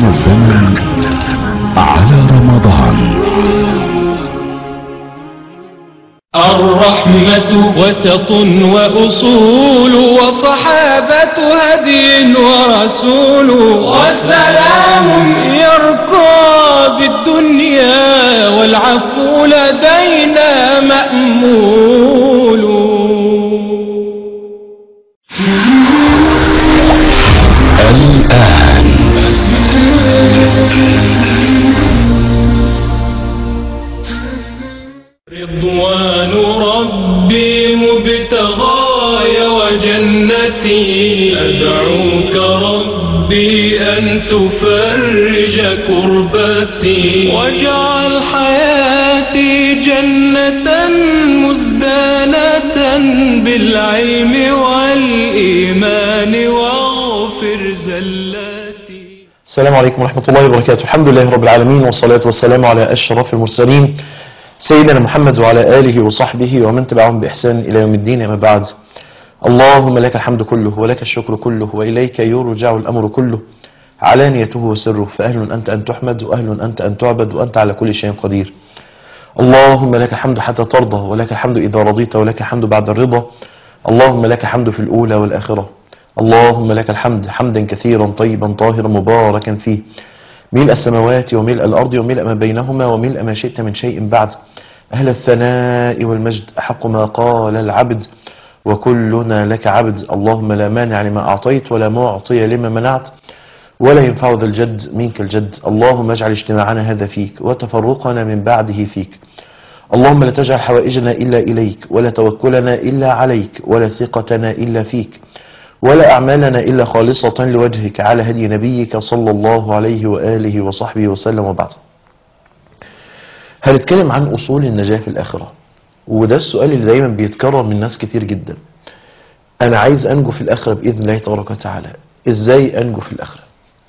من الزمن على رمضان الرحمة وسط وأصول وصحابة هدي ورسول والسلام يركب الدنيا والعفو لدينا مأمول الآن رضوان ربي مبتغاي وجنتي أدعوك ربي أن تفرج كربتي واجعل حياتي جنة مزدانة بالعلم والإيمان واغفر زلاتي السلام عليكم ورحمة الله وبركاته الحمد لله رب العالمين والصلاة والسلام على أشرف المرسلين سيدنا محمد وعلى آله وصحبه ومن تبعهم بإحسان إلى يوم الدين أما بعد اللهم لك الحمد كله ولك الشكر كله وإليك يرجع الأمر كله علانيته وسره فأهل أنت أن تحمد وأهل أنت أن تعبد وأنت على كل شيء قدير اللهم لك الحمد حتى ترضى ولك الحمد إذا رضيت ولك الحمد بعد الرضا اللهم لك الحمد في الأولى والآخرة اللهم لك الحمد حمدا كثيرا طيبا طاهرا مباركا فيه ملء السماوات وملء الأرض وملء ما بينهما وملء ما شئت من شيء بعد أهل الثناء والمجد أحق ما قال العبد وكلنا لك عبد اللهم لا مانع لما أعطيت ولا معطي لما منعت ولا ينفع ذا الجد منك الجد اللهم اجعل اجتماعنا هذا فيك وتفرقنا من بعده فيك اللهم لا تجعل حوائجنا إلا إليك ولا توكلنا إلا عليك ولا ثقتنا إلا فيك ولا أعمالنا إلا خالصة لوجهك على هدي نبيك صلى الله عليه وآله وصحبه وسلم وبعد هنتكلم عن أصول النجاة في الآخرة وده السؤال اللي دايما بيتكرر من ناس كتير جدا أنا عايز أنجو في الآخرة بإذن الله تبارك وتعالى إزاي أنجو في الآخرة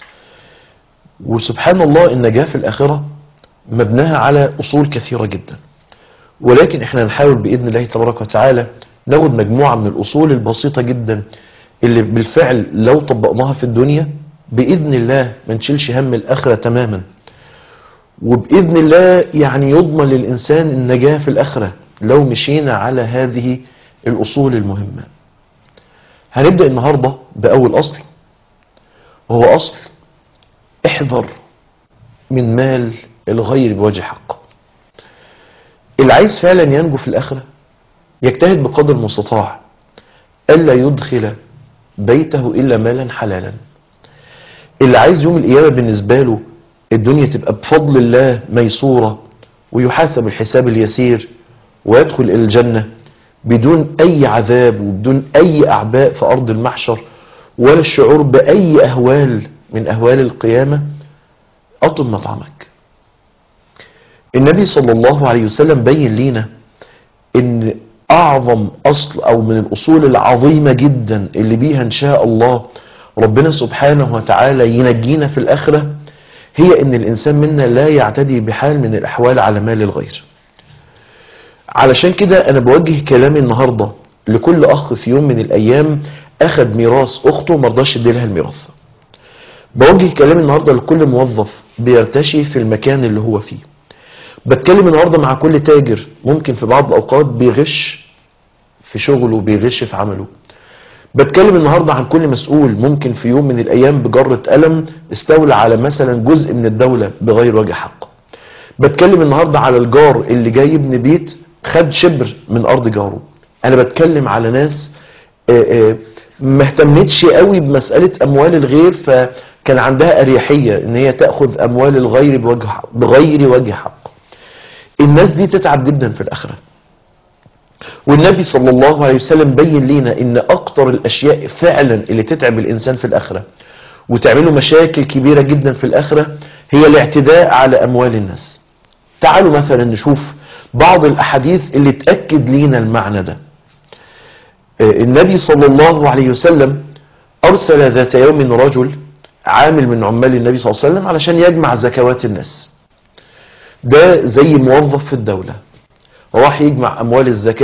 وسبحان الله النجاة في الآخرة مبناها على أصول كثيرة جدا ولكن احنا نحاول بإذن الله تبارك وتعالى ناخد مجموعة من الأصول البسيطة جدا اللي بالفعل لو طبقناها في الدنيا بإذن الله ما نشيلش هم الآخرة تماما وبإذن الله يعني يضمن للإنسان النجاة في الآخرة لو مشينا على هذه الأصول المهمة هنبدأ النهاردة بأول أصل وهو أصل احذر من مال الغير بوجه حق اللي عايز فعلا ينجو في الآخرة يجتهد بقدر المستطاع ألا يدخل بيته إلا مالا حلالا اللي عايز يوم القيامة بالنسبة له الدنيا تبقى بفضل الله ميسورة ويحاسب الحساب اليسير ويدخل إلى الجنة بدون أي عذاب وبدون أي أعباء في أرض المحشر ولا الشعور بأي أهوال من أهوال القيامة أطل مطعمك النبي صلى الله عليه وسلم بين لينا ان اعظم اصل او من الاصول العظيمة جدا اللي بيها ان شاء الله ربنا سبحانه وتعالى ينجينا في الاخرة هي ان الانسان منا لا يعتدي بحال من الاحوال على مال الغير علشان كده انا بوجه كلامي النهاردة لكل اخ في يوم من الايام اخد ميراث اخته مرضاش يديلها الميراث بوجه كلامي النهاردة لكل موظف بيرتشي في المكان اللي هو فيه بتكلم النهارده مع كل تاجر ممكن في بعض الاوقات بيغش في شغله بيغش في عمله بتكلم النهارده عن كل مسؤول ممكن في يوم من الايام بجرة قلم استولى على مثلا جزء من الدولة بغير وجه حق بتكلم النهارده على الجار اللي جاي يبني بيت خد شبر من ارض جاره انا بتكلم على ناس آه، آه، ما اهتمتش قوي بمسألة اموال الغير فكان عندها اريحية ان هي تأخذ اموال الغير بوجه بغير وجه حق الناس دي تتعب جدا في الآخرة والنبي صلى الله عليه وسلم بين لينا ان اكتر الاشياء فعلا اللي تتعب الانسان في الاخرة وتعمله مشاكل كبيرة جدا في الاخرة هي الاعتداء على اموال الناس تعالوا مثلا نشوف بعض الاحاديث اللي تأكد لينا المعنى ده آه، النبي صلى الله عليه وسلم ارسل ذات يوم رجل عامل من عمال النبي صلى الله عليه وسلم علشان يجمع زكوات الناس ده زي موظف في الدولة راح يجمع أموال الزكاة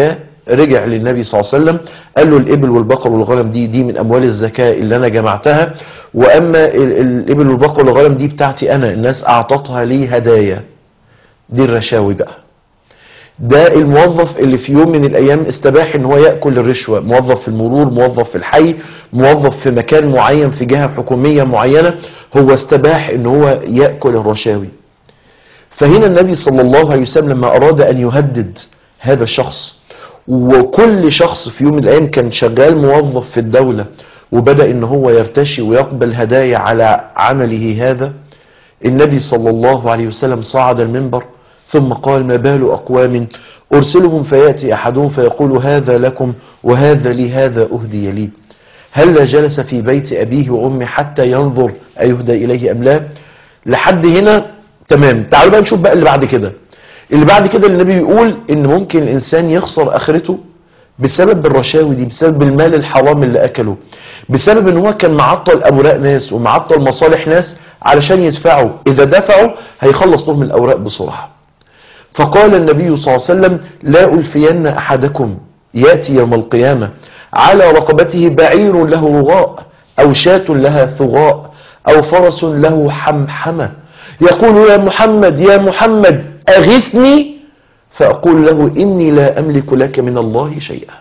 رجع للنبي صلى الله عليه وسلم قال له الإبل والبقر والغنم دي دي من أموال الزكاة اللي أنا جمعتها وأما ال- الإبل والبقر والغنم دي بتاعتي أنا الناس أعطتها لي هدايا دي الرشاوي بقى ده الموظف اللي في يوم من الايام استباح ان هو ياكل الرشوه موظف في المرور موظف في الحي موظف في مكان معين في جهه حكوميه معينه هو استباح ان هو ياكل الرشاوي فهنا النبي صلى الله عليه وسلم لما اراد ان يهدد هذا الشخص وكل شخص في يوم من الايام كان شغال موظف في الدوله وبدا ان هو يرتشي ويقبل هدايا على عمله هذا النبي صلى الله عليه وسلم صعد المنبر ثم قال ما بال أقوام أرسلهم فيأتي أحدهم فيقول هذا لكم وهذا لي هذا أهدي لي هل جلس في بيت أبيه وأمه حتى ينظر أيهدى إليه أم لا لحد هنا تمام تعالوا بقى نشوف بقى اللي بعد كده اللي بعد كده النبي بيقول ان ممكن الانسان يخسر اخرته بسبب الرشاوي دي بسبب المال الحرام اللي اكله بسبب ان هو كان معطل اوراق ناس ومعطل مصالح ناس علشان يدفعوا اذا دفعوا هيخلص لهم الاوراق بسرعه فقال النبي صلى الله عليه وسلم لا ألفين أحدكم يأتي يوم القيامة على رقبته بعير له رغاء أو شاة لها ثغاء أو فرس له حمحمة يقول يا محمد يا محمد أغثني فأقول له إني لا أملك لك من الله شيئا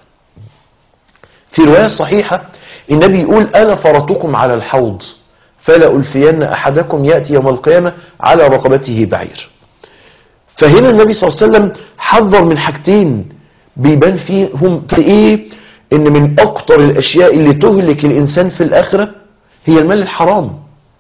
في رواية صحيحة النبي يقول أنا فرطكم على الحوض فلا ألفين أحدكم يأتي يوم القيامة على رقبته بعير فهنا النبي صلى الله عليه وسلم حذر من حاجتين بيبان فيهم في ايه ان من اكتر الاشياء اللي تهلك الانسان في الاخره هي المال الحرام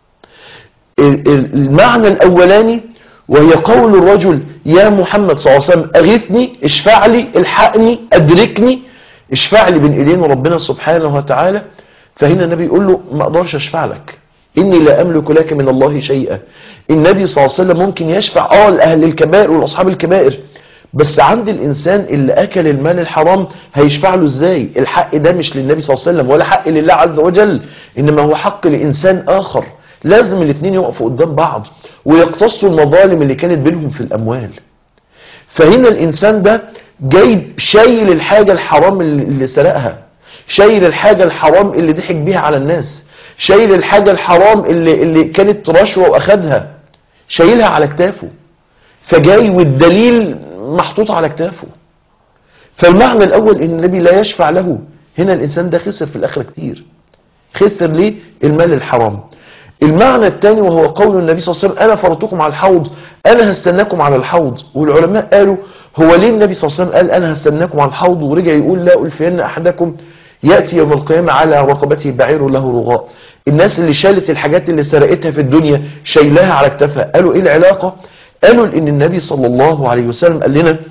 ال- ال- المعنى الاولاني وهي قول الرجل يا محمد صلى الله عليه وسلم اغثني اشفع لي الحقني ادركني اشفع لي بين ايدين ربنا سبحانه وتعالى فهنا النبي يقول له ما اقدرش اشفع لك اني لا املك لك من الله شيئا النبي صلى الله عليه وسلم ممكن يشفع اه لاهل الكبائر والاصحاب الكبائر بس عند الانسان اللي اكل المال الحرام هيشفع له ازاي الحق ده مش للنبي صلى الله عليه وسلم ولا حق لله عز وجل انما هو حق لانسان اخر لازم الاثنين يقفوا قدام بعض ويقتصوا المظالم اللي كانت بينهم في الاموال فهنا الانسان ده جايب شايل الحاجه الحرام اللي اللي سرقها شايل الحاجه الحرام اللي ضحك بيها على الناس شايل الحاجه الحرام اللي اللي كانت رشوه واخدها شايلها على كتافه فجاي والدليل محطوط على كتافه فالمعنى الاول ان النبي لا يشفع له هنا الانسان ده خسر في الاخره كتير خسر ليه المال الحرام المعنى الثاني وهو قول النبي صلى الله عليه وسلم انا فرطكم على الحوض انا هستناكم على الحوض والعلماء قالوا هو ليه النبي صلى الله عليه وسلم قال انا هستناكم على الحوض ورجع يقول لا الفين احدكم ياتي يوم القيامه على رقبته بعير له رغاء الناس اللي شالت الحاجات اللي سرقتها في الدنيا شايلاها على كتافها قالوا ايه العلاقه قالوا ان النبي صلى الله عليه وسلم قال لنا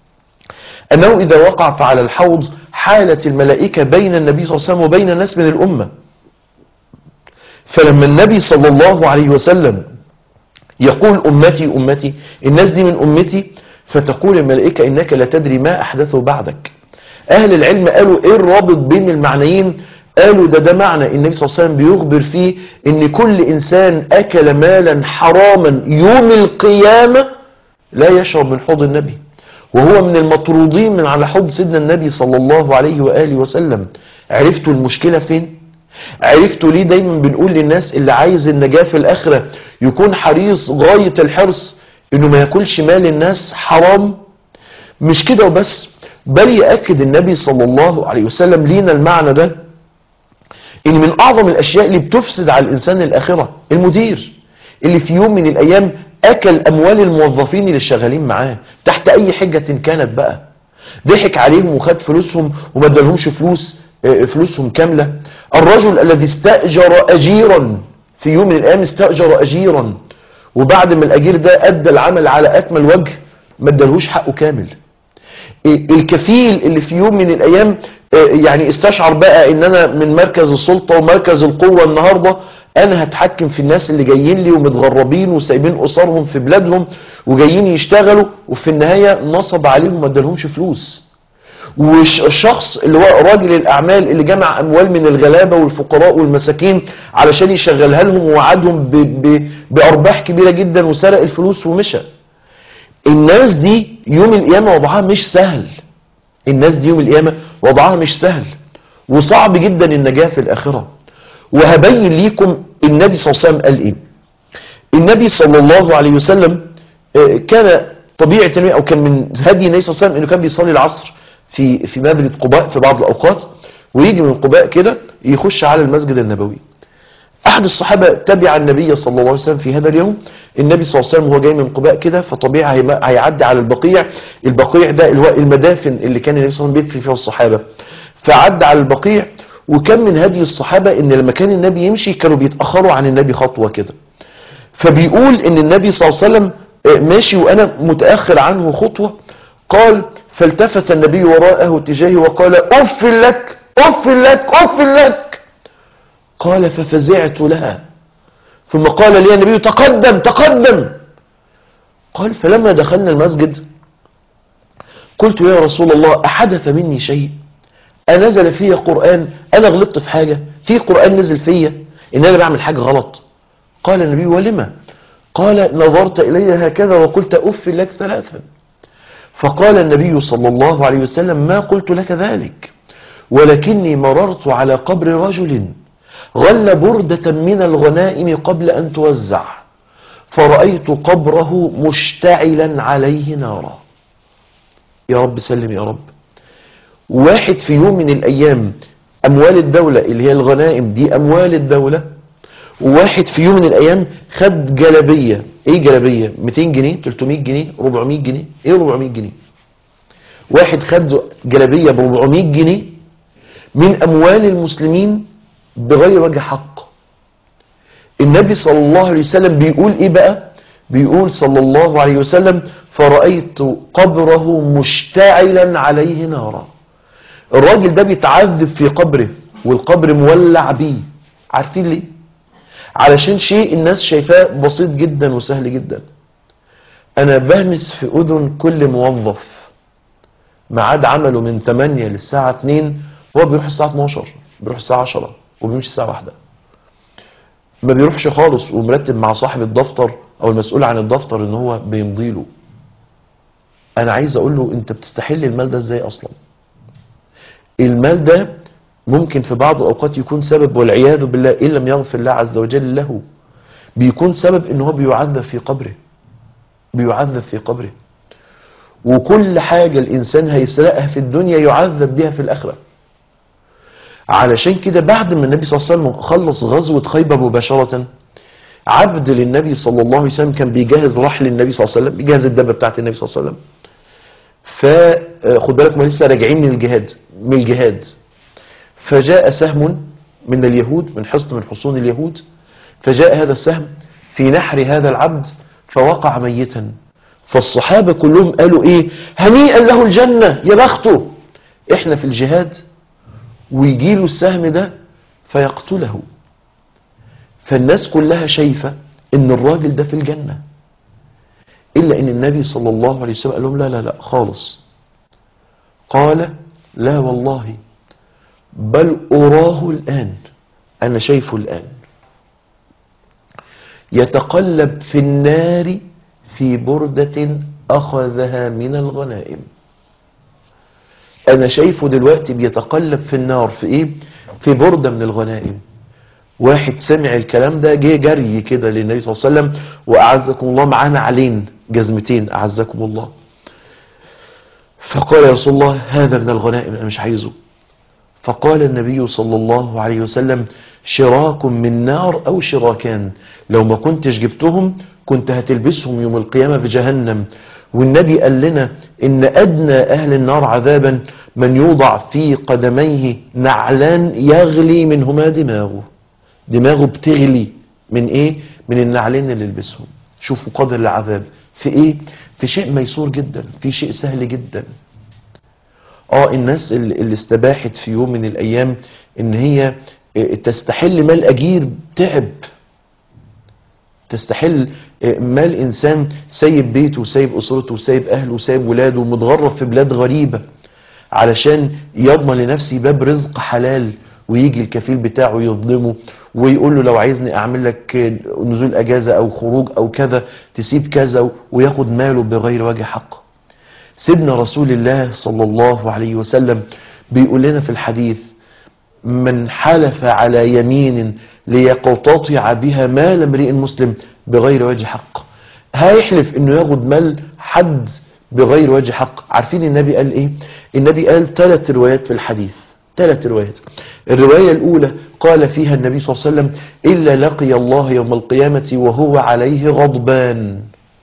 انه اذا وقع فعلى الحوض حالت الملائكه بين النبي صلى الله عليه وسلم وبين الناس من الامه فلما النبي صلى الله عليه وسلم يقول أمتي أمتي الناس دي من أمتي فتقول الملائكة إنك لا تدري ما أحدثه بعدك أهل العلم قالوا إيه الرابط بين المعنيين قالوا ده ده معنى النبي صلى الله عليه وسلم بيخبر فيه إن كل إنسان أكل مالا حراما يوم القيامة لا يشرب من حوض النبي وهو من المطرودين من على حوض سيدنا النبي صلى الله عليه وآله وسلم عرفتوا المشكلة فين؟ عرفتوا ليه دايما بنقول للناس اللي عايز النجاة في الآخرة يكون حريص غاية الحرص انه ما ياكلش مال الناس حرام مش كده وبس بل يأكد النبي صلى الله عليه وسلم لينا المعنى ده ان من اعظم الاشياء اللي بتفسد على الانسان الاخرة المدير اللي في يوم من الايام اكل اموال الموظفين اللي شغالين معاه تحت اي حجة كانت بقى ضحك عليهم وخد فلوسهم وما ادالهمش فلوس آه، فلوسهم كاملة الرجل الذي استأجر أجيرا في يوم من الأيام استأجر أجيرا وبعد ما الأجير ده أدى العمل على أكمل وجه ما ادالهوش حقه كامل الكفيل اللي في يوم من الايام آه، يعني استشعر بقى ان انا من مركز السلطة ومركز القوة النهاردة انا هتحكم في الناس اللي جايين لي ومتغربين وسايبين اسرهم في بلادهم وجايين يشتغلوا وفي النهاية نصب عليهم ما ادالهمش فلوس والشخص اللي هو راجل الاعمال اللي جمع اموال من الغلابه والفقراء والمساكين علشان يشغلها لهم ووعدهم ب- ب- بارباح كبيره جدا وسرق الفلوس ومشى الناس دي يوم القيامه وضعها مش سهل الناس دي يوم القيامة وضعها مش سهل وصعب جدا النجاة في الآخرة وهبين ليكم النبي صلى الله عليه وسلم قال ايه النبي صلى الله عليه وسلم آه، كان طبيعة النبي او كان من هدي النبي صلى الله عليه وسلم انه كان بيصلي العصر في في مسجد قباء في بعض الاوقات ويجي من قباء كده يخش على المسجد النبوي احد الصحابه تبع النبي صلى الله عليه وسلم في هذا اليوم النبي صلى الله عليه وسلم وهو جاي من قباء كده فطبيعي هيم- هيعدي على البقيع البقيع ده اللي هو المدافن اللي كان النبي صلى الله عليه وسلم بيدفن فيها الصحابه فعدى على البقيع وكان من هدي الصحابه ان لما كان النبي يمشي كانوا بيتاخروا عن النبي خطوه كده فبيقول ان النبي صلى الله عليه وسلم آه، ماشي وانا متاخر عنه خطوه قال فالتفت النبي وراءه تجاهي وقال اف لك اف لك اف لك قال ففزعت لها ثم قال لي النبي تقدم تقدم قال فلما دخلنا المسجد قلت يا رسول الله أحدث مني شيء أنزل في قرآن أنا غلطت في حاجة في قرآن نزل فيا إن أنا بعمل حاجة غلط قال النبي ولما قال نظرت إلي هكذا وقلت أف لك ثلاثا فقال النبي صلى الله عليه وسلم ما قلت لك ذلك ولكني مررت على قبر رجل غل بردة من الغنائم قبل أن توزع فرأيت قبره مشتعلا عليه نارا يا رب سلم يا رب واحد في يوم من الأيام أموال الدولة اللي هي الغنائم دي أموال الدولة وواحد في يوم من الأيام خد جلبية إيه جلبية 200 جنيه 300 جنيه 400 جنيه إيه 400 جنيه واحد خد جلبية ب 400 جنيه من أموال المسلمين بغير وجه حق النبي صلى الله عليه وسلم بيقول ايه بقى بيقول صلى الله عليه وسلم فرأيت قبره مشتعلا عليه نارا الراجل ده بيتعذب في قبره والقبر مولع بيه عارفين ليه علشان شيء الناس شايفاه بسيط جدا وسهل جدا انا بهمس في اذن كل موظف ميعاد عمله من 8 للساعة 2 هو بيروح الساعة 12 بيروح الساعة 10 وبيمشي الساعة 1 ما بيروحش خالص ومرتب مع صاحب الدفتر او المسؤول عن الدفتر ان هو بيمضي له انا عايز اقول له انت بتستحل المال ده ازاي اصلا المال ده ممكن في بعض الاوقات يكون سبب والعياذ بالله ان لم يغفر الله عز وجل له بيكون سبب ان هو بيعذب في قبره بيعذب في قبره وكل حاجة الإنسان هيسرقها في الدنيا يعذب بها في الآخرة علشان كده بعد ما النبي صلى الله عليه وسلم خلص غزوة خيبر مباشرة عبد للنبي صلى الله عليه وسلم كان بيجهز رحل النبي صلى الله عليه وسلم بيجهز الدبة بتاعت النبي صلى الله عليه وسلم فخد بالك ما لسه راجعين من الجهاد من الجهاد فجاء سهم من اليهود من حصن من حصون اليهود فجاء هذا السهم في نحر هذا العبد فوقع ميتا فالصحابة كلهم قالوا ايه هنيئا له الجنة يا بخته احنا في الجهاد ويجي له السهم ده فيقتله فالناس كلها شايفة ان الراجل ده في الجنة الا ان النبي صلى الله عليه وسلم قال لهم لا لا لا خالص قال لا والله بل اراه الان انا شايفه الان يتقلب في النار في بردة أخذها من الغنائم أنا شايفه دلوقتي بيتقلب في النار في إيه؟ في بردة من الغنائم واحد سمع الكلام ده جه جري كده للنبي صلى الله عليه وسلم وأعزكم الله معانا علين جزمتين أعزكم الله فقال يا رسول الله هذا من الغنائم أنا مش عايزه فقال النبي صلى الله عليه وسلم شراك من نار أو شراكان لو ما كنتش جبتهم كنت هتلبسهم يوم القيامة في جهنم والنبي قال لنا إن أدنى أهل النار عذابا من يوضع في قدميه نعلان يغلي منهما دماغه دماغه بتغلي من إيه؟ من النعلين اللي لبسهم شوفوا قدر العذاب في إيه؟ في شيء ميسور جدا في شيء سهل جدا اه الناس اللي اللي استباحت في يوم من الايام ان هي تستحل مال اجير تعب تستحل مال انسان سايب بيته وسايب اسرته وسايب اهله وسايب ولاده ومتغرب في بلاد غريبه علشان يضمن لنفسه باب رزق حلال ويجي الكفيل بتاعه يظلمه ويقول له لو عايزني اعمل لك نزول اجازه او خروج او كذا تسيب كذا وياخد ماله بغير وجه حق سيدنا رسول الله صلى الله عليه وسلم بيقول لنا في الحديث من حلف على يمين ليقتطع بها مال امرئ مسلم بغير وجه حق هيحلف انه ياخد مال حد بغير وجه حق عارفين النبي قال ايه النبي قال ثلاث روايات في الحديث ثلاث روايات الرواية الأولى قال فيها النبي صلى الله عليه وسلم إلا لقي الله يوم القيامة وهو عليه غضبان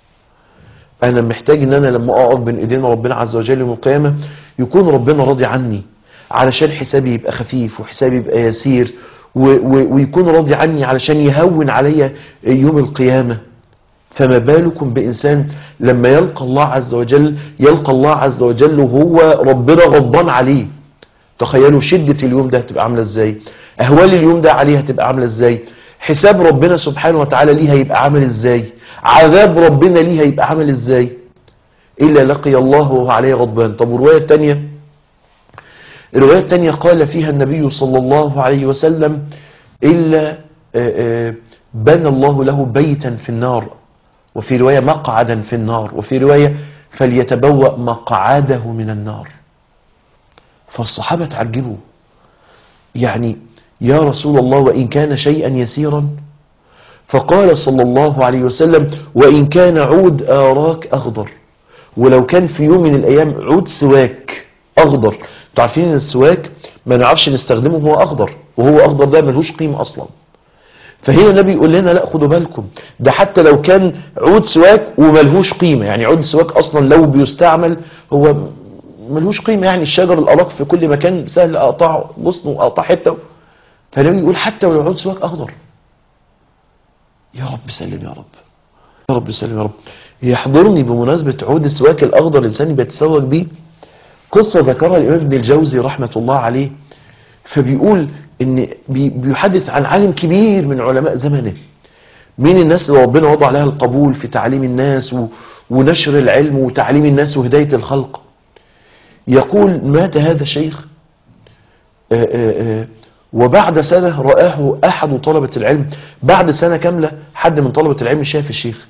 أنا محتاج إن أنا لما أقف بين إيدين ربنا عز وجل يوم القيامة يكون ربنا راضي عني علشان حسابي يبقى خفيف وحسابي يبقى يسير و و ويكون راضي عني علشان يهون عليا يوم القيامة فما بالكم بإنسان لما يلقى الله عز وجل يلقى الله عز وجل وهو ربنا غضبان عليه تخيلوا شدة اليوم ده هتبقى عاملة ازاي اهوال اليوم ده عليه هتبقى عاملة ازاي حساب ربنا سبحانه وتعالى ليه هيبقى عامل ازاي عذاب ربنا ليه هيبقى عامل ازاي إلا لقي الله وهو عليه غضبان طب والرواية الثانية الرواية الثانية قال فيها النبي صلى الله عليه وسلم إلا آه، آه، بنى الله له بيتا في النار وفي رواية مقعدا في النار وفي رواية فليتبوأ مقعده من النار فالصحابة تعجبوا يعني يا رسول الله وإن كان شيئا يسيرا فقال صلى الله عليه وسلم وإن كان عود آراك أخضر ولو كان في يوم من الأيام عود سواك أخضر انتوا عارفين ان السواك ما نعرفش نستخدمه وهو أخضر وهو أخضر ده ملهوش قيمة أصلا فهنا النبي يقول لنا لا خدوا بالكم ده حتى لو كان عود سواك وملهوش قيمة يعني عود السواك أصلا لو بيستعمل هو ملهوش قيمة يعني الشجر الأراك في كل مكان سهل أقطع غصن وأقطع حتة فالنبي يقول حتى ولو عود سواك أخضر يا رب سلم يا رب يا رب سلم يا رب يحضرني بمناسبة عود السواك الأخضر الإنسان بيتسوق بيه قصة ذكرها الإمام ابن الجوزي رحمة الله عليه فبيقول إن بي- بيحدث عن عالم كبير من علماء زمنه مين الناس اللي ربنا وضع لها القبول في تعليم الناس و- ونشر العلم وتعليم الناس وهداية الخلق يقول مات هذا الشيخ آه، آه، آه، وبعد سنة رآه أحد طلبة العلم بعد سنة كاملة حد من طلبة العلم شاف الشيخ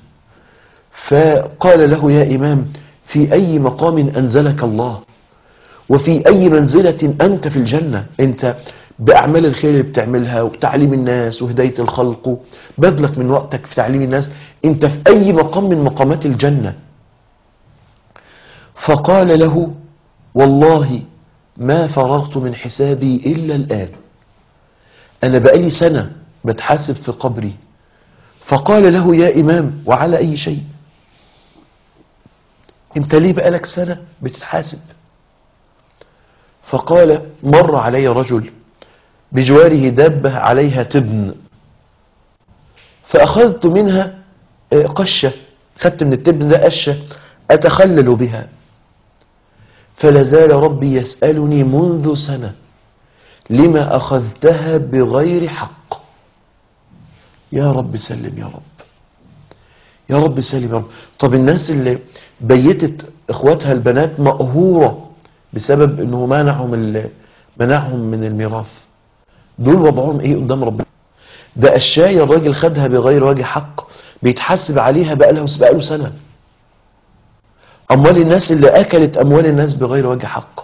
فقال له يا إمام في أي مقام أنزلك الله وفي أي منزلة أنت في الجنة أنت بأعمال الخير اللي بتعملها وتعليم الناس وهداية الخلق بذلك من وقتك في تعليم الناس أنت في أي مقام من مقامات الجنة فقال له والله ما فرغت من حسابي إلا الآن أنا بقالي سنة بتحاسب في قبري فقال له يا إمام وعلى أي شيء انت ليه بقالك سنة بتتحاسب فقال مر علي رجل بجواره دابة عليها تبن فأخذت منها آه، قشة خدت من التبن ده قشة أتخلل بها فلازال ربي يسألني منذ سنة لما أخذتها بغير حق يا رب سلم يا رب يا رب سلم يا رب طب الناس اللي بيتت اخواتها البنات مقهورة بسبب انه منعهم ال- منعهم من الميراث دول وضعهم ايه قدام ربنا ده الشاي الراجل خدها بغير وجه حق بيتحاسب عليها بقالها بقاله سنة اموال الناس اللي اكلت اموال الناس بغير وجه حق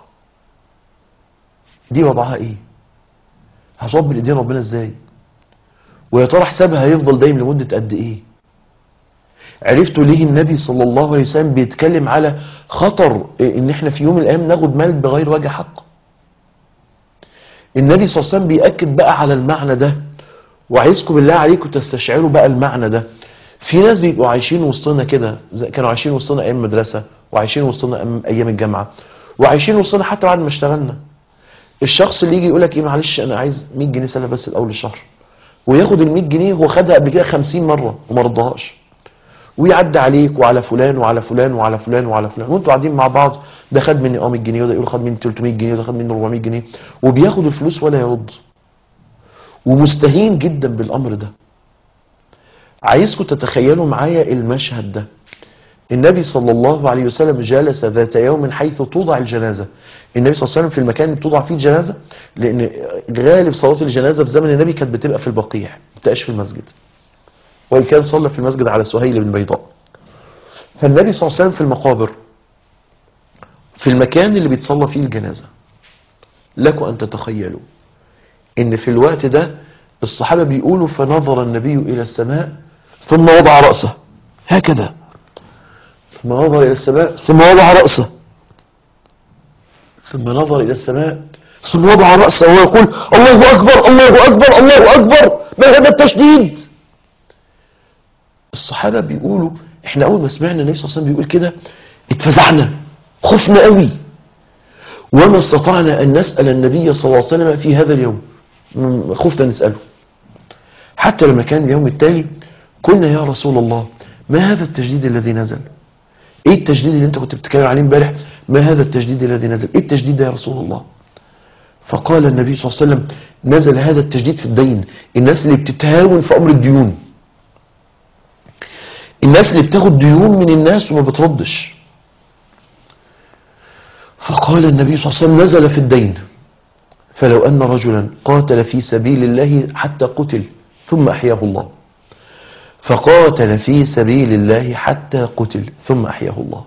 دي وضعها ايه هتوب ايدين ربنا ازاي ويا ترى حسابها هيفضل دايم لمدة قد ايه عرفتوا ليه النبي صلى الله عليه وسلم بيتكلم على خطر ان احنا في يوم من الايام ناخد مال بغير وجه حق النبي صلى الله عليه وسلم بيأكد بقى على المعنى ده وعايزكم بالله عليكم تستشعروا بقى المعنى ده في ناس بيبقوا عايشين وسطنا كده زي- كانوا عايشين وسطنا ايام مدرسة وعايشين وسطنا أم- ايام الجامعة وعايشين وسطنا حتى بعد ما اشتغلنا الشخص اللي يجي يقول لك ايه معلش انا عايز 100 جنيه سنة بس الاول الشهر وياخد ال 100 جنيه هو خدها قبل كده 50 مرة وما رضاهاش ويعدي عليك وعلى فلان وعلى فلان وعلى فلان وعلى فلان وانتوا قاعدين مع بعض ده خد مني اه 100 جنيه وده يقول خد مني 300 جنيه وده خد مني 400 جنيه وبياخد الفلوس ولا يرد ومستهين جدا بالامر ده عايزكم تتخيلوا معايا المشهد ده النبي صلى الله عليه وسلم جلس ذات يوم حيث توضع الجنازة النبي صلى الله عليه وسلم في المكان اللي بتوضع فيه الجنازة لأن غالب صلاة الجنازة في زمن النبي كانت بتبقى في البقيع ما بتبقاش في المسجد وإن كان صلى في المسجد على سهيل بن بيضاء فالنبي صلى الله عليه وسلم في المقابر في المكان اللي بيتصلى فيه الجنازة لكم أن تتخيلوا إن في الوقت ده الصحابة بيقولوا فنظر النبي إلى السماء ثم وضع رأسه هكذا ثم نظر إلى السماء ثم وضع رأسه ثم نظر إلى السماء ثم وضع رأسه ويقول الله أكبر الله أكبر الله أكبر ما هذا التشديد الصحابة بيقولوا احنا أول ما سمعنا النبي صلى الله عليه وسلم بيقول كده اتفزعنا خفنا قوي وما استطعنا أن نسأل النبي صلى الله عليه وسلم في هذا اليوم م- خفنا نسأله حتى لما كان اليوم التالي قلنا يا رسول الله ما هذا التجديد الذي نزل ايه التجديد اللي انت كنت بتتكلم عليه امبارح ما هذا التجديد الذي نزل ايه التجديد ده يا رسول الله فقال النبي صلى الله عليه وسلم نزل هذا التجديد في الدين الناس اللي بتتهاون في امر الديون الناس اللي بتاخد ديون من الناس وما بتردش فقال النبي صلى الله عليه وسلم نزل في الدين فلو أن رجلا قاتل في سبيل الله حتى قتل ثم أحياه الله فقاتل في سبيل الله حتى قتل ثم أحياه الله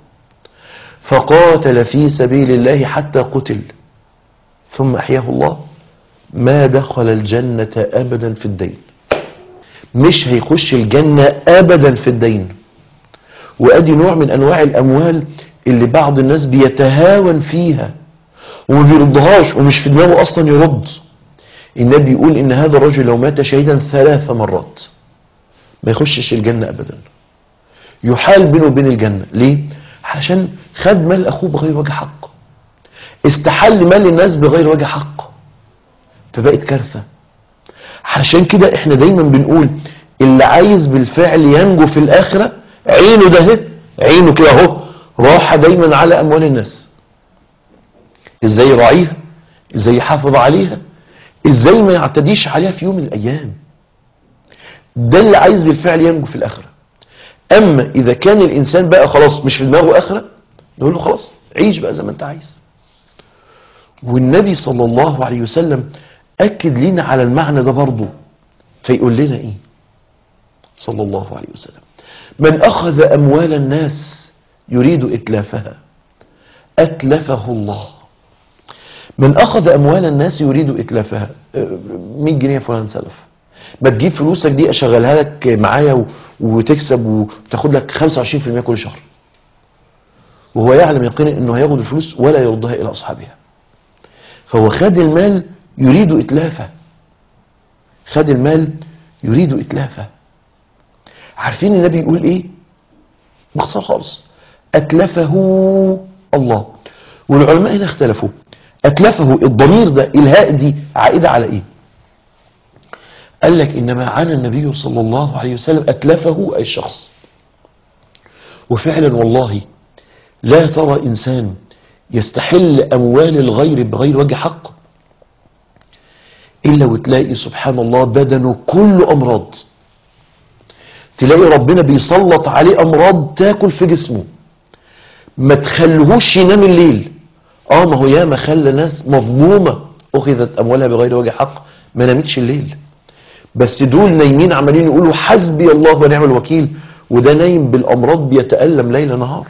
فقاتل في سبيل الله حتى قتل ثم أحياه الله ما دخل الجنة أبدا في الدين مش هيخش الجنة أبدا في الدين وأدي نوع من أنواع الأموال اللي بعض الناس بيتهاون فيها وما بيردهاش ومش في دماغه أصلا يرد النبي يقول إن هذا الرجل لو مات شهيدا ثلاث مرات ما يخشش الجنة أبدا يحال بينه وبين الجنة ليه؟ علشان خد مال أخوه بغير وجه حق استحل مال الناس بغير وجه حق فبقت كارثة علشان كده احنا دايما بنقول اللي عايز بالفعل ينجو في الآخرة عينه ده اهي عينه كده اهو راحة دايما على أموال الناس ازاي يراعيها ازاي يحافظ عليها ازاي ما يعتديش عليها في يوم من الأيام ده اللي عايز بالفعل ينجو في الآخرة أما إذا كان الإنسان بقى خلاص مش في دماغه آخرة نقول له خلاص عيش بقى زي ما أنت عايز والنبي صلى الله عليه وسلم أكد لنا على المعنى ده برضه فيقول لنا إيه صلى الله عليه وسلم من أخذ أموال الناس يريد إتلافها أتلفه الله من أخذ أموال الناس يريد إتلافها أه، 100 جنيه فلان سلف ما تجيب فلوسك دي أشغلها لك معايا و- وتكسب وتاخد لك 25% كل شهر وهو يعلم يقينا أنه هياخد الفلوس ولا يردها إلى أصحابها فهو خد المال يريد إتلافه خد المال يريد إتلافه عارفين النبي يقول إيه باختصار خالص أتلفه الله والعلماء هنا اختلفوا أتلفه الضمير ده الهاء دي عائدة على إيه قال لك إنما عانى النبي صلى الله عليه وسلم أتلفه أي الشخص وفعلا والله لا ترى إنسان يستحل أموال الغير بغير وجه حق إلا وتلاقي سبحان الله بدنه كله أمراض تلاقي ربنا بيسلط عليه أمراض تاكل في جسمه ما تخليهوش ينام الليل اه ما هو ياما خلى ناس مظلومة أخذت أموالها بغير وجه حق ما نامتش الليل بس دول نايمين عمالين يقولوا حسبي الله ونعم الوكيل وده نايم بالأمراض بيتألم ليل نهار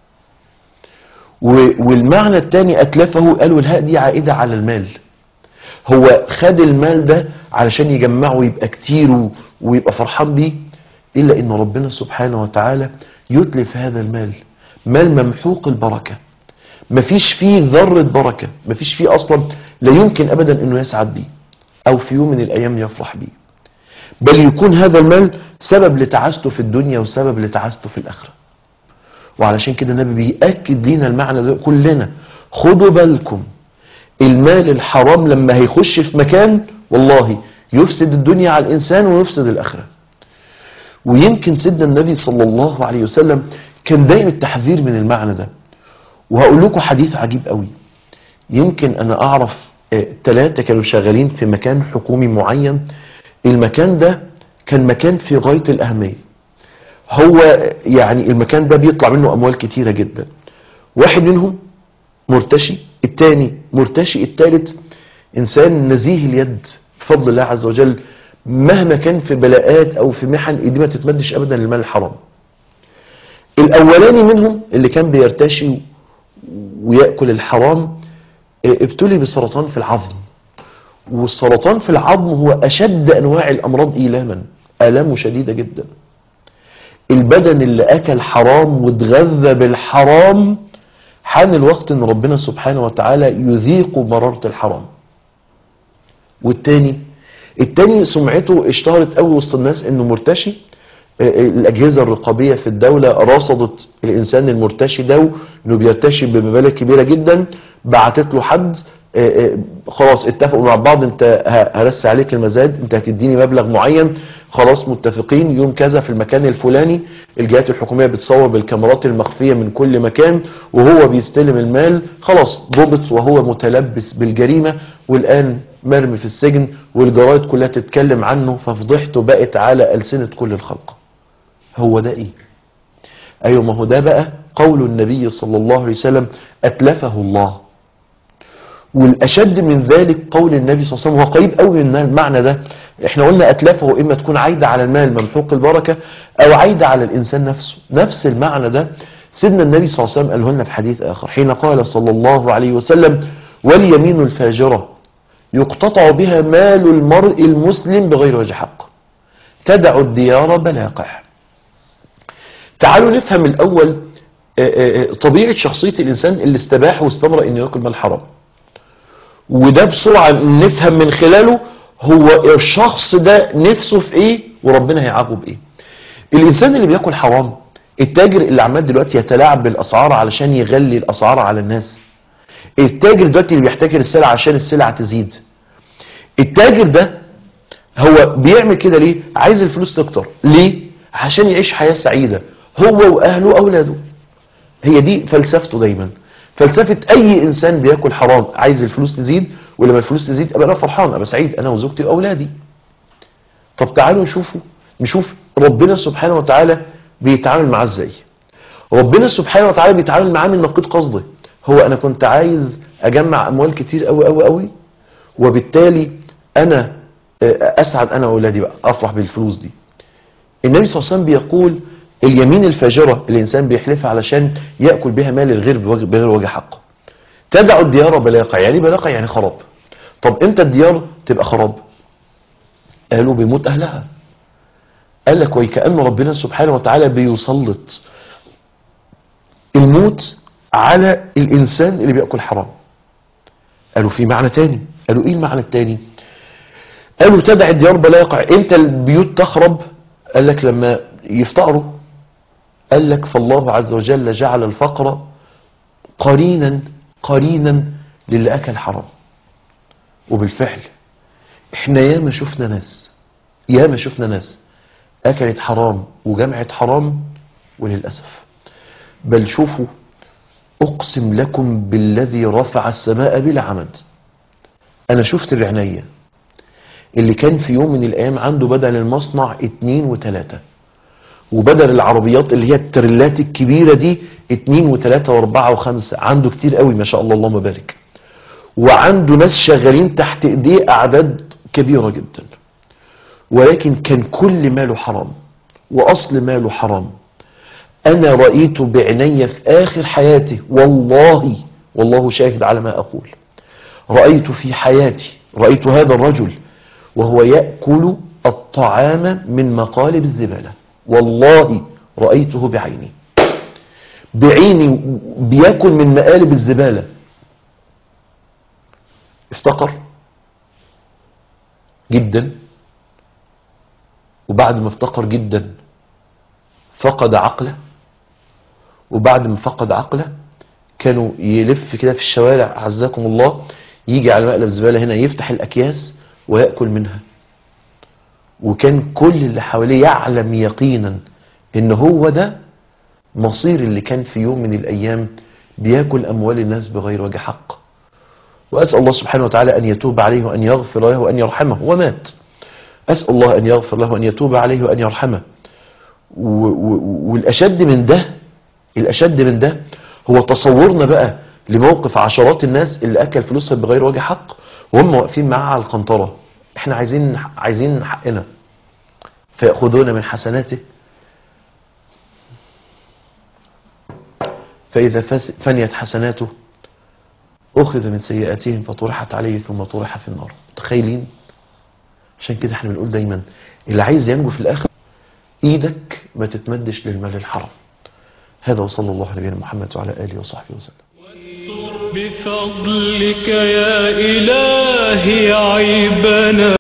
و- والمعنى الثاني أتلفه قالوا الهاء دي عائدة على المال هو خد المال ده علشان يجمعه ويبقى كتير و- ويبقى فرحان بيه إلا إن ربنا سبحانه وتعالى يتلف هذا المال مال ممحوق البركة مفيش فيه ذرة بركة مفيش فيه أصلا لا يمكن أبدا أنه يسعد بيه أو في يوم من الأيام يفرح بيه بل يكون هذا المال سبب لتعاسته في الدنيا وسبب لتعاسته في الآخرة وعلشان كده النبي بيأكد لينا المعنى ده كلنا خدوا بالكم المال الحرام لما هيخش في مكان والله يفسد الدنيا على الإنسان ويفسد الآخرة ويمكن سيدنا النبي صلى الله عليه وسلم كان دايم التحذير من المعنى ده وهقول لكم حديث عجيب قوي يمكن أنا أعرف ثلاثة كانوا شغالين في مكان حكومي معين المكان ده كان مكان في غاية الأهمية هو يعني المكان ده بيطلع منه أموال كتيرة جدا واحد منهم مرتشي التاني مرتشي التالت إنسان نزيه اليد بفضل الله عز وجل مهما كان في بلاءات أو في محن إيديه ما تتمدش أبدا للمال الحرام الأولاني منهم اللي كان بيرتشي ويأكل الحرام اه، ابتلي بسرطان في العظم والسرطان في العظم هو أشد أنواع الأمراض إيلاما آلامه شديدة جدا البدن اللي أكل حرام واتغذى بالحرام حان الوقت ان ربنا سبحانه وتعالى يذيق مرارة الحرام والتاني التاني سمعته اشتهرت قوي وسط الناس انه مرتشي آه، آه، الاجهزه الرقابيه في الدوله رصدت الانسان المرتشي ده انه بيرتشي بمبالغ كبيره جدا بعتت له حد آه، آه، خلاص اتفقوا مع بعض انت ه- هرسي عليك المزاد انت هتديني مبلغ معين خلاص متفقين يوم كذا في المكان الفلاني الجهات الحكوميه بتصور بالكاميرات المخفيه من كل مكان وهو بيستلم المال خلاص ضبط وهو متلبس بالجريمه والان مرمي في السجن والجرايد كلها تتكلم عنه ففضحته بقت على السنه كل الخلق هو ده ايه ايوه ما هو ده بقى قول النبي صلى الله عليه وسلم اتلفه الله والاشد من ذلك قول النبي صلى الله عليه وسلم هو قريب قوي من المعنى ده احنا قلنا اتلافه اما تكون عايده على المال ممحوق البركه او عايده على الانسان نفسه نفس المعنى ده سيدنا النبي صلى الله عليه وسلم قاله لنا في حديث اخر حين قال صلى الله عليه وسلم واليمين الفاجره يقتطع بها مال المرء المسلم بغير وجه حق تدع الديار بلاقع تعالوا نفهم الاول آه، آه، آه، طبيعه شخصيه الانسان اللي استباح واستمر انه ياكل مال حرام وده بسرعة نفهم من خلاله هو الشخص ده نفسه في ايه وربنا هيعاقبه بايه الانسان اللي بياكل حرام التاجر اللي عمال دلوقتي يتلاعب بالاسعار علشان يغلي الاسعار على الناس التاجر دلوقتي اللي بيحتكر السلع عشان السلع تزيد التاجر ده هو بيعمل كده ليه عايز الفلوس تكتر ليه عشان يعيش حياة سعيدة هو واهله واولاده هي دي فلسفته دايما فلسفة اي انسان بياكل حرام عايز الفلوس تزيد ولما الفلوس تزيد ابقى انا فرحان ابقى سعيد انا وزوجتي واولادي طب تعالوا نشوفوا نشوف ربنا سبحانه وتعالى بيتعامل معاه ازاي ربنا سبحانه وتعالى بيتعامل معاه من نقيض قصده هو انا كنت عايز اجمع اموال كتير قوي قوي قوي وبالتالي انا آه، اسعد انا واولادي بقى افرح بالفلوس دي النبي صلى الله عليه وسلم بيقول اليمين الفاجرة الإنسان بيحلفها علشان يأكل بها مال الغير بوجه- بغير وجه حق تدع الديار بلاقع يعني بلاقع يعني خراب طب امتى الديار تبقى خراب قالوا بيموت أهلها قال لك وكأن ربنا سبحانه وتعالى بيسلط الموت على الإنسان اللي بيأكل حرام قالوا في معنى تاني قالوا ايه المعنى التاني قالوا تدع الديار بلاقع امتى البيوت تخرب قال لك لما يفتقروا قال لك فالله عز وجل جعل الفقر قرينا قرينا للي اكل حرام وبالفعل احنا ياما شفنا ناس ياما شفنا ناس اكلت حرام وجمعت حرام وللاسف بل شوفوا اقسم لكم بالذي رفع السماء بلا عمد انا شفت بعينيا اللي كان في يوم من الايام عنده بدل المصنع اتنين وتلاتة وبدل العربيات اللي هي التريلات الكبيرة دي اتنين وتلاتة واربعة وخمسة عنده كتير قوي ما شاء الله اللهم بارك وعنده ناس شغالين تحت ايديه اعداد كبيرة جدا ولكن كان كل ماله حرام واصل ماله حرام انا رأيت بعيني في اخر حياتي والله والله شاهد على ما اقول رأيت في حياتي رأيت هذا الرجل وهو يأكل الطعام من مقالب الزبالة والله رأيته بعيني بعيني بياكل من مقالب الزبالة افتقر جدا وبعد ما افتقر جدا فقد عقله وبعد ما فقد عقله كانوا يلف كده في الشوارع عزكم الله يجي على مقلب الزبالة هنا يفتح الأكياس ويأكل منها وكان كل اللي حواليه يعلم يقينا ان هو ده مصير اللي كان في يوم من الايام بياكل اموال الناس بغير وجه حق واسال الله سبحانه وتعالى ان يتوب عليه وان يغفر له وان يرحمه ومات اسال الله ان يغفر له وان يتوب عليه وان يرحمه و- و- والاشد من ده الاشد من ده هو تصورنا بقى لموقف عشرات الناس اللي اكل فلوسها بغير وجه حق وهم واقفين معاه على القنطره احنا عايزين عايزين حقنا فياخذون من حسناته فإذا فس- فنيت حسناته أخذ من سيئاتهم فطرحت عليه ثم طرح في النار متخيلين عشان كده احنا بنقول دايما اللي عايز ينجو في الآخر ايدك ما تتمدش للمال الحرام هذا وصلى الله على نبينا محمد وعلى آله وصحبه وسلم بفضلك يا إلهي عيبنا